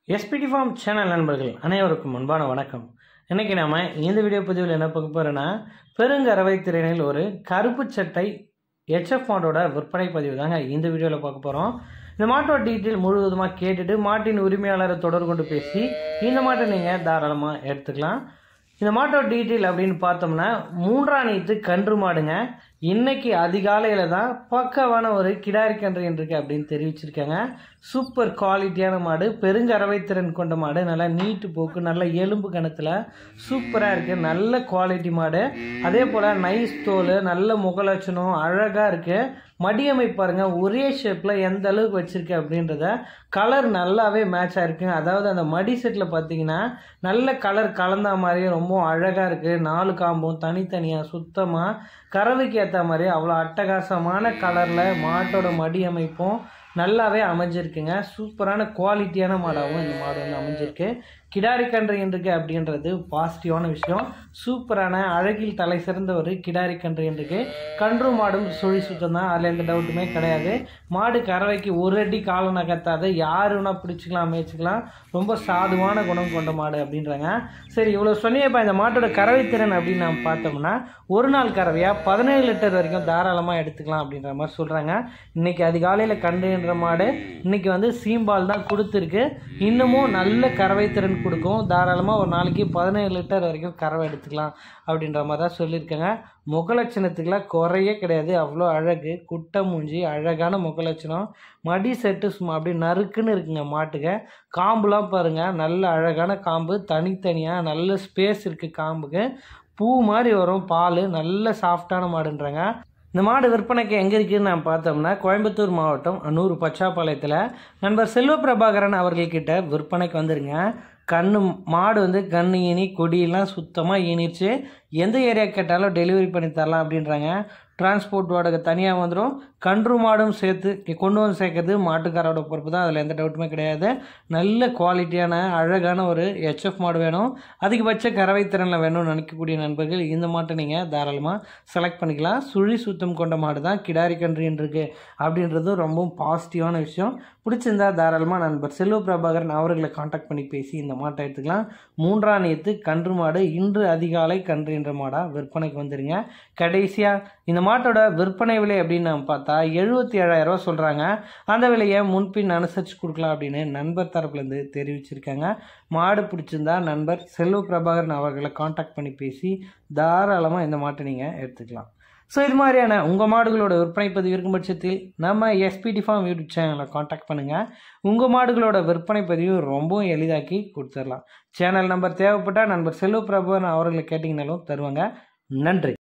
SPD form channel நண்பர்கள் அனைவருக்கும் அன்பான வணக்கம் இன்னைக்கு நாம இந்த வீடியோ பதிவில் என்ன பார்க்க போறோம்னா பெருங்கறவை திறனில் ஒரு கருப்பு சட்டை ஹெச்எஃப் மாட்டோட விற்பனை பதிவு தாங்க இந்த வீடியோவில் பார்க்க போகிறோம் இந்த மாட்டோட டீட்டெயில் முழுவதுமாக கேட்டுட்டு மாட்டின் உரிமையாளரை தொடர்பு கொண்டு பேசி இந்த மாட்டை நீங்கள் தாராளமாக எடுத்துக்கலாம் இந்த மாட்டோட டீட்டெயில் அப்படின்னு பார்த்தோம்னா மூன்றாம் நீத்து கன்று மாடுங்க இன்னைக்கு அதிகாலையில் தான் பக்கவான ஒரு கிடாரி கன்று இருக்கு அப்படின்னு தெரிவிச்சிருக்காங்க சூப்பர் குவாலிட்டியான மாடு பெருங்கறவை திறன் கொண்ட மாடு நல்லா நீட்டு போக்கு நல்ல எலும்பு கணத்தில் சூப்பராக இருக்குது நல்ல குவாலிட்டி மாடு அதே போல் நைஸ் தோல் நல்ல முகலட்சணம் அழகாக இருக்குது மடியமை பாருங்க ஒரே ஷேப்பில் எந்த அளவுக்கு வச்சிருக்கு அப்படின்றத கலர் நல்லாவே மேட்ச் ஆயிருக்குங்க அதாவது அந்த மடி செட்டில் பார்த்தீங்கன்னா நல்ல கலர் கலந்த மாதிரி ரொம்ப அழகாக இருக்குது நாலு காம்பும் தனித்தனியாக சுத்தமாக கறவைக்கு ஏற்ற மாதிரி அவ்வளோ அட்டகாசமான கலரில் மாட்டோட மடி அமைப்பும் நல்லாவே அமைஞ்சிருக்குங்க சூப்பரான குவாலிட்டியான மாடாகவும் இந்த மாடு வந்து அமைஞ்சிருக்கு கிடாரி கன்று இருக்கு அப்படின்றது பாசிட்டிவான விஷயம் சூப்பரான அழகில் தலை சிறந்த ஒரு கிடாரி கன்று இருக்கு கன்று மாடும் சுழி சுத்தம் தான் அதில் எந்த டவுட்டுமே கிடையாது மாடு கறவைக்கு ஒரு அடி காலம் நகர்த்தாது யார் வேணா பிடிச்சிக்கலாம் மேய்ச்சிக்கலாம் ரொம்ப சாதுவான குணம் கொண்ட மாடு அப்படின்றாங்க சரி இவ்வளோ சொன்னியப்பா இந்த மாட்டோட கறவை திறன் அப்படின்னு நம்ம பார்த்தோம்னா ஒரு நாள் கறவையாக பதினேழு லிட்டர் வரைக்கும் தாராளமாக எடுத்துக்கலாம் அப்படின்ற மாதிரி சொல்கிறாங்க இன்னைக்கு அதிகாலையில் கண்டுன்ற மாடு இன்னைக்கு வந்து சீம்பால் தான் கொடுத்துருக்கு இன்னமும் நல்ல கறவை திறன் கொடுக்கும் தாராளமாக ஒரு நாளைக்கு பதினேழு லிட்டர் வரைக்கும் கறவை எடுத்துக்கலாம் அப்படின்ற மாதிரி தான் சொல்லியிருக்காங்க முகலட்சணத்துக்குலாம் குறையே கிடையாது அவ்வளோ அழகு குட்டை மூஞ்சி அழகான முகலட்சணம் மடி செட்டு சும்மா அப்படியே நறுக்குன்னு இருக்குங்க மாட்டுக்கு காம்புலாம் பாருங்கள் நல்ல அழகான காம்பு தனித்தனியாக நல்ல ஸ்பேஸ் இருக்குது காம்புக்கு பூ மாதிரி வரும் பால் நல்ல சாஃப்டான மாடுன்றாங்க இந்த மாடு விற்பனைக்கு எங்கே இருக்குதுன்னு நான் பார்த்தோம்னா கோயம்புத்தூர் மாவட்டம் அன்னூர் பச்சாப்பாளையத்தில் நண்பர் செல்வ பிரபாகரன் அவர்கள்கிட்ட விற்பனைக்கு வந்துருங்க கண்ணு மாடு வந்து கண்ணு ஈனி கொடியெல்லாம் சுத்தமாக ஈனிச்சு எந்த ஏரியா கேட்டாலும் டெலிவரி பண்ணி தரலாம் அப்படின்றாங்க டிரான்ஸ்போர்ட் வாடகை தனியாக வந்துடும் கன்று மாடும் சேர்த்து கொண்டு வந்து சேர்க்கறது மாட்டுக்காரோட பொறுப்பு தான் அதில் எந்த டவுட்டுமே கிடையாது நல்ல குவாலிட்டியான அழகான ஒரு ஹெச்எஃப் மாடு வேணும் அதிகபட்ச கறவை திறனில் வேணும்னு நினைக்கக்கூடிய நண்பர்கள் இந்த மாட்டை நீங்கள் தாராளமாக செலக்ட் பண்ணிக்கலாம் சுழி சுத்தம் கொண்ட மாடு தான் கிடாரி கன்றின்னு இருக்கு அப்படின்றது ரொம்ப பாசிட்டிவான விஷயம் பிடிச்சிருந்தா தாராளமாக நண்பர் செல்வ பிரபாகரன் அவர்களை காண்டாக்ட் பண்ணி பேசி இந்த மாட்டை எடுத்துக்கலாம் மூன்றாம் நேத்து கன்று மாடு இன்று அதிகாலை கன்று என்ற மாடாக விற்பனைக்கு வந்துருங்க கடைசியாக இந்த மாட்டோட விற்பனை விலை அப்படின்னு நம்ம பார்த்தா எழுபத்தி ஏழாயிரரூவா சொல்கிறாங்க அந்த விலையை முன்பின் அனுசரித்து கொடுக்கலாம் அப்படின்னு நண்பர் தரப்புலேருந்து தெரிவிச்சிருக்காங்க மாடு பிடிச்சிருந்தா நண்பர் செல்வ பிரபாகரன் அவர்களை காண்டாக்ட் பண்ணி பேசி தாராளமாக இந்த மாட்டை நீங்கள் எடுத்துக்கலாம் ஸோ இது மாதிரியான உங்கள் மாடுகளோட விற்பனை பதிவு இருக்கும் பட்சத்தில் நம்ம எஸ்பிடி ஃபார்ம் யூடியூப் சேனலை காண்டாக்ட் பண்ணுங்கள் உங்கள் மாடுகளோட விற்பனை பதிவு ரொம்பவும் எளிதாக்கி கொடுத்துடலாம் சேனல் நம்பர் தேவைப்பட்டால் நண்பர் செல்வ பிரபுவன் அவர்களை கேட்டிங்கனாலும் தருவாங்க நன்றி